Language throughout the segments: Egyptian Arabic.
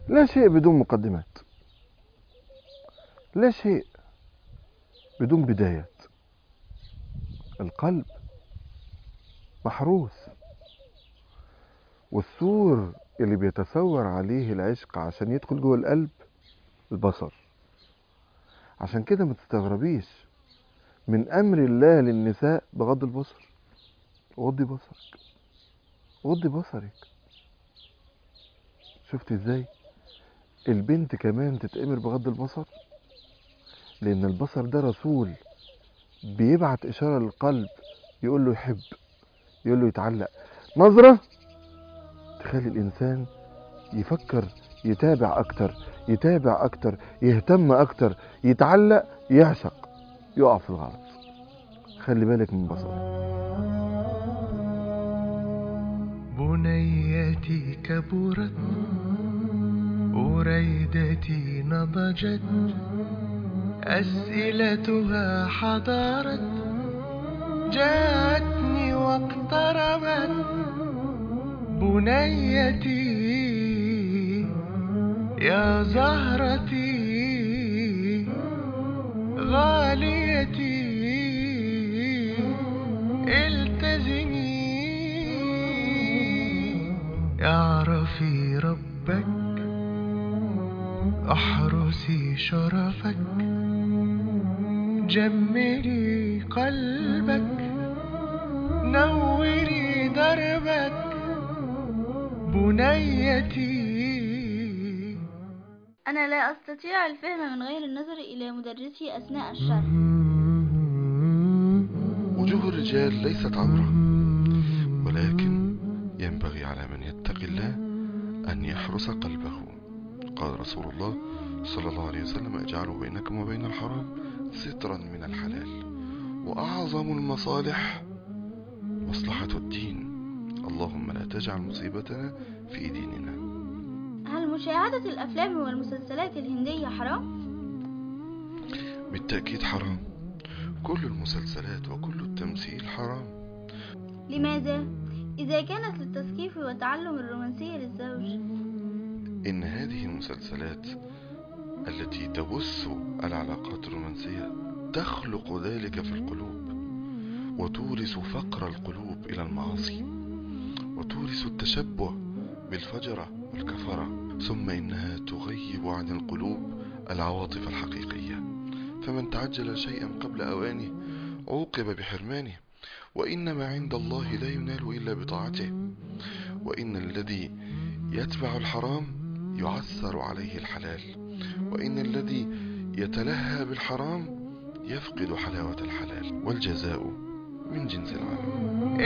لا شيء بدون مقدمات لا شيء بدون بدايات القلب محروس والسور اللي بيتثور عليه العشق عشان يدخل جوه القلب البصر عشان كده ما تستغربيش من امر الله للنساء بغض البصر غضي بصرك غضي بصرك شفت ازاي البنت كمان تتأمر بغض البصر لان البصر ده رسول بيبعت اشاره للقلب يقول له يحب يقول له يتعلق نظره تخلي الانسان يفكر يتابع اكتر يتابع اكتر يهتم اكتر يتعلق يعشق يقع في الغلط خلي بالك من بصرك بنيتي كبرت أريدتي نضجت أسئلتها حضارت جاءتني واقتربت بنيتي يا زهرتي غاليتي التزمي اعرفي ربك احرسي شرفك جملي قلبك نوري دربك بنيتي أنا لا أستطيع الفهم من غير النظر إلى مدرسي أثناء الشرح وجوه الرجال ليست عورة ولكن ينبغي على من يتقي الله أن يحرس قلبه قال رسول الله صلى الله عليه وسلم اجعلوا بينكم وبين الحرام سترا من الحلال وأعظم المصالح مصلحة الدين اللهم لا تجعل مصيبتنا في ديننا هل مشاهدة الأفلام والمسلسلات الهندية حرام؟ بالتأكيد حرام كل المسلسلات وكل التمثيل حرام لماذا؟ إذا كانت للتثقيف وتعلم الرومانسية للزوج إن هذه المسلسلات التي تبث العلاقات الرومانسية تخلق ذلك في القلوب وتورث فقر القلوب إلى المعاصي وتورث التشبه بالفجرة والكفرة ثم إنها تغيب عن القلوب العواطف الحقيقية فمن تعجل شيئا قبل أوانه عوقب بحرمانه وإن ما عند الله لا ينال إلا بطاعته وإن الذي يتبع الحرام يعثر عليه الحلال وإن الذي يتلهى بالحرام يفقد حلاوة الحلال والجزاء من جنس العمل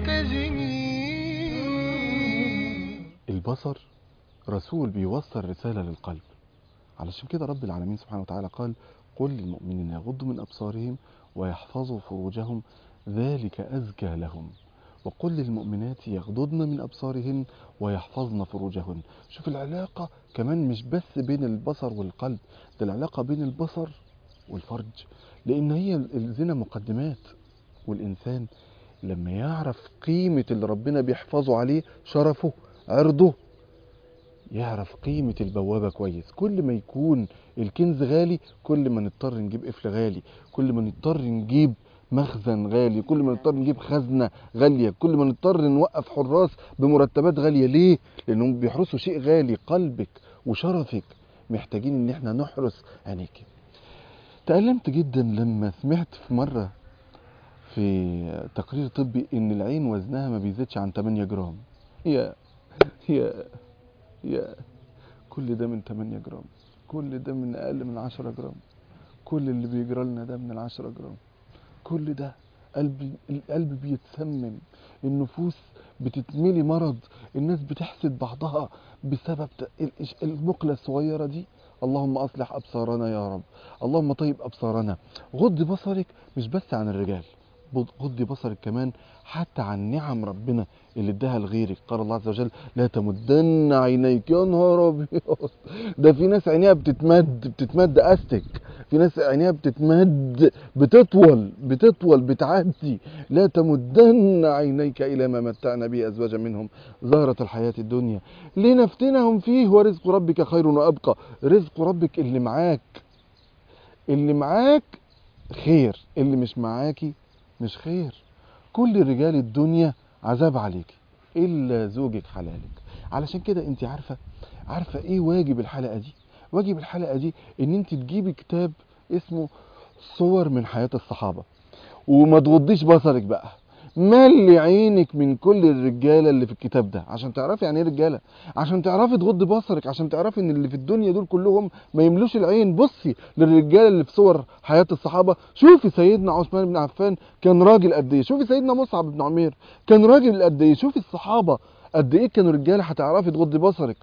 التزمي البصر رسول بيوصل رسالة للقلب علشان كده رب العالمين سبحانه وتعالى قال قل للمؤمنين يغضوا من أبصارهم ويحفظوا فروجهم ذلك أزكى لهم وقل للمؤمنات يغضضن من أبصارهن ويحفظن فروجهن شوف العلاقة كمان مش بس بين البصر والقلب ده العلاقة بين البصر والفرج لأن هي الزنا مقدمات والإنسان لما يعرف قيمة اللي ربنا بيحفظه عليه شرفه عرضه يعرف قيمة البوابة كويس كل ما يكون الكنز غالي كل ما نضطر نجيب قفل غالي كل ما نضطر نجيب مخزن غالي كل ما نضطر نجيب خزنة غالية كل ما نضطر نوقف حراس بمرتبات غالية ليه؟ لأنهم بيحرسوا شيء غالي قلبك وشرفك محتاجين ان احنا نحرس عينيك تألمت جدا لما سمعت في مرة في تقرير طبي ان العين وزنها ما بيزيدش عن 8 جرام يا يا يا كل ده من 8 جرام كل ده من اقل من 10 جرام كل اللي بيجرى لنا ده من ال 10 جرام كل ده قلب القلب بيتسمم النفوس بتتملي مرض الناس بتحسد بعضها بسبب ت- ال- المقلة الصغيرة دي اللهم أصلح أبصارنا يا رب اللهم طيب أبصارنا غض بصرك مش بس عن الرجال بض- غض بصرك كمان حتى عن نعم ربنا اللي اداها لغيرك قال الله عز وجل لا تمدن عينيك يا نهار ابيض ده في ناس عينيها بتتمد بتتمد استك في ناس عينيها بتتمد بتطول بتطول بتعدي لا تمدن عينيك الى ما متعنا به ازواجا منهم زهرة الحياة الدنيا لنفتنهم فيه ورزق ربك خير وابقى رزق ربك اللي معاك اللي معاك خير اللي مش معاكي مش خير كل رجال الدنيا عذاب عليك الا زوجك حلالك علشان كده انت عارفه عارفه ايه واجب الحلقه دي واجب الحلقه دي ان انت تجيبي كتاب اسمه صور من حياه الصحابه وما تغضيش بصرك بقى ملي عينك من كل الرجاله اللي في الكتاب ده عشان تعرفي يعني ايه رجاله عشان تعرفي تغضي بصرك عشان تعرفي ان اللي في الدنيا دول كلهم ما يملوش العين بصي للرجاله اللي في صور حياه الصحابه شوفي سيدنا عثمان بن عفان كان راجل قد ايه شوفي سيدنا مصعب بن عمير كان راجل قد ايه شوفي الصحابه قد ايه كانوا رجاله هتعرفي تغضي بصرك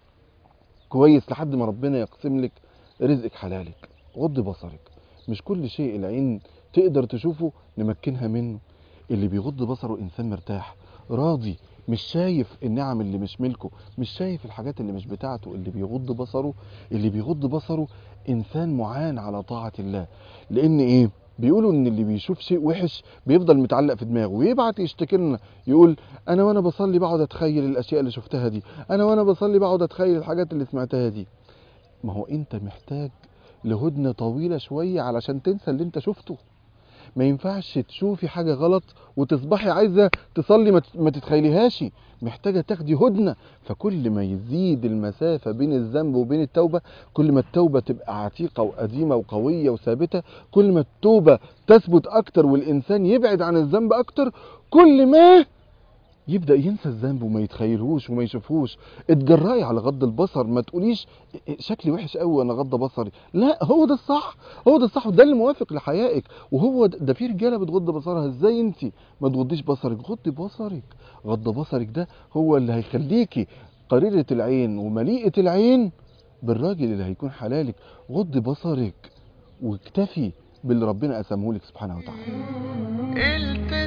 كويس لحد ما ربنا يقسم لك رزقك حلالك غضي بصرك مش كل شيء العين تقدر تشوفه نمكنها منه اللي بيغض بصره انسان مرتاح راضي مش شايف النعم اللي مش ملكه مش شايف الحاجات اللي مش بتاعته اللي بيغض بصره اللي بيغض بصره انسان معان على طاعة الله لان ايه بيقولوا ان اللي بيشوف شيء وحش بيفضل متعلق في دماغه ويبعت يشتكي لنا يقول انا وانا بصلي بقعد اتخيل الاشياء اللي شفتها دي انا وانا بصلي بقعد اتخيل الحاجات اللي سمعتها دي ما هو انت محتاج لهدنة طويلة شوية علشان تنسى اللي انت شفته ما ينفعش تشوفي حاجة غلط وتصبحي عايزة تصلي ما تت- ما تتخيليهاش محتاجة تاخدي هدنة فكل ما يزيد المسافة بين الذنب وبين التوبة كل ما التوبة تبقى عتيقة وقديمة وقوية وثابتة كل ما التوبة تثبت أكتر والإنسان يبعد عن الذنب أكتر كل ما يبدأ ينسى الذنب وما يتخيلهوش وما يشوفهوش اتجرأي على غض البصر ما تقوليش شكلي وحش قوي وانا غض بصري لا هو ده الصح هو ده الصح وده اللي موافق لحيائك وهو ده, ده في رجاله بتغض بصرها ازاي انت ما تغضيش بصرك غضي بصرك غض بصرك ده هو اللي هيخليكي قريرة العين ومليئة العين بالراجل اللي هيكون حلالك غض بصرك واكتفي باللي ربنا قسمه لك سبحانه وتعالى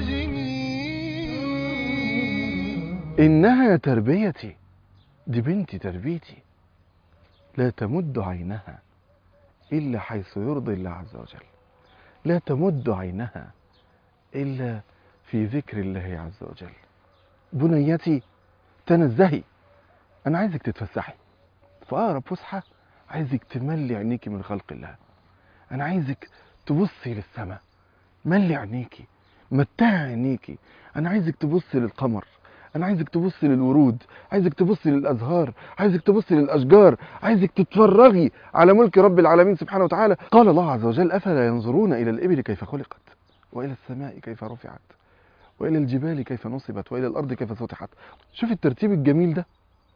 التزمي إنها تربيتي دي بنتي تربيتي لا تمد عينها إلا حيث يرضي الله عز وجل لا تمد عينها إلا في ذكر الله عز وجل بنيتي تنزهي أنا عايزك تتفسحي في أقرب فسحة عايزك تملي عينيكي من خلق الله أنا عايزك تبصي للسماء ملي عينيكي متعي عينيكي أنا عايزك تبصي للقمر انا عايزك تبصي للورود عايزك تبصي للازهار عايزك تبصي للاشجار عايزك تتفرغي على ملك رب العالمين سبحانه وتعالى قال الله عز وجل افلا ينظرون الى الابل كيف خلقت والى السماء كيف رفعت والى الجبال كيف نصبت والى الارض كيف سطحت شوف الترتيب الجميل ده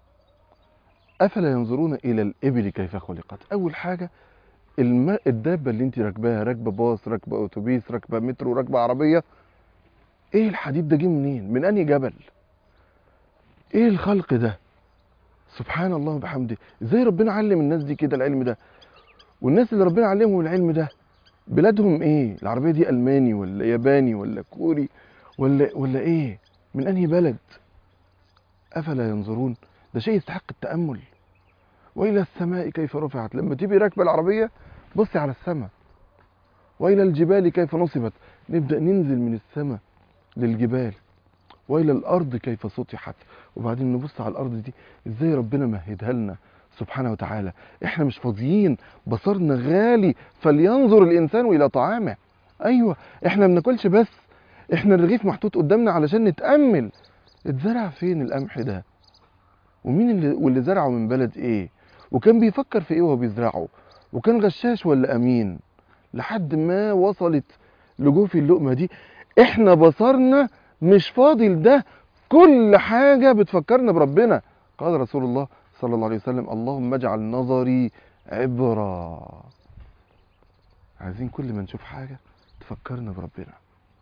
افلا ينظرون الى الابل كيف خلقت اول حاجه الم... الدابه اللي انت راكباها راكبه باص راكبه اتوبيس راكبه مترو راكبه عربيه ايه الحديد ده جه منين من انهي جبل ايه الخلق ده سبحان الله وبحمده ازاي ربنا علم الناس دي كده العلم ده والناس اللي ربنا علمهم العلم ده بلادهم ايه العربيه دي الماني ولا ياباني ولا كوري ولا ولا ايه من انهي بلد افلا ينظرون ده شيء يستحق التامل والى السماء كيف رفعت لما تبقي راكبه العربيه بصي على السماء والى الجبال كيف نصبت نبدا ننزل من السماء للجبال والى الارض كيف سطحت وبعدين نبص على الارض دي ازاي ربنا مهدها لنا سبحانه وتعالى احنا مش فاضيين بصرنا غالي فلينظر الانسان الى طعامه ايوه احنا ما بناكلش بس احنا الرغيف محطوط قدامنا علشان نتامل اتزرع فين القمح ده ومين اللي واللي زرعه من بلد ايه وكان بيفكر في ايه وهو بيزرعه وكان غشاش ولا امين لحد ما وصلت لجوف اللقمه دي احنا بصرنا مش فاضي لده كل حاجة بتفكرنا بربنا قال رسول الله صلى الله عليه وسلم اللهم اجعل نظري عبرة عايزين كل ما نشوف حاجة تفكرنا بربنا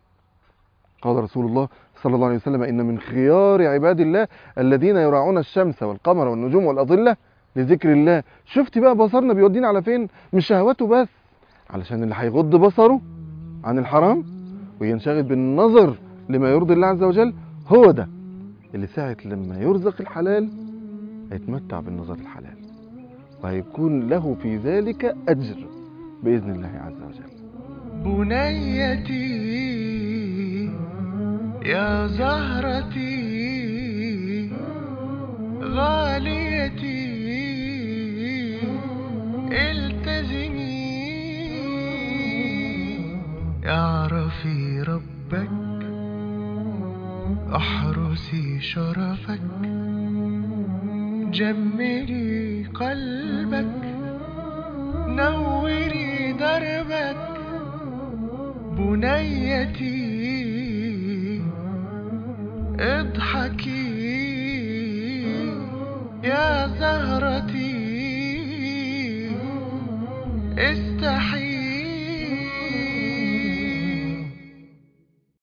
قال رسول الله صلى الله عليه وسلم إن من خيار عباد الله الذين يراعون الشمس والقمر والنجوم والأضلة لذكر الله شفت بقى بصرنا بيودينا على فين مش شهواته بس علشان اللي هيغض بصره عن الحرام وينشغل بالنظر لما يرضي الله عز وجل هو ده اللي ساعة لما يرزق الحلال هيتمتع بالنظر الحلال وهيكون له في ذلك أجر بإذن الله عز وجل بنيتي يا زهرتي غاليتي التزمي اعرفي ربك احرسي شرفك جملي قلبك نوري دربك بنيتي اضحكي يا زهرتي استحي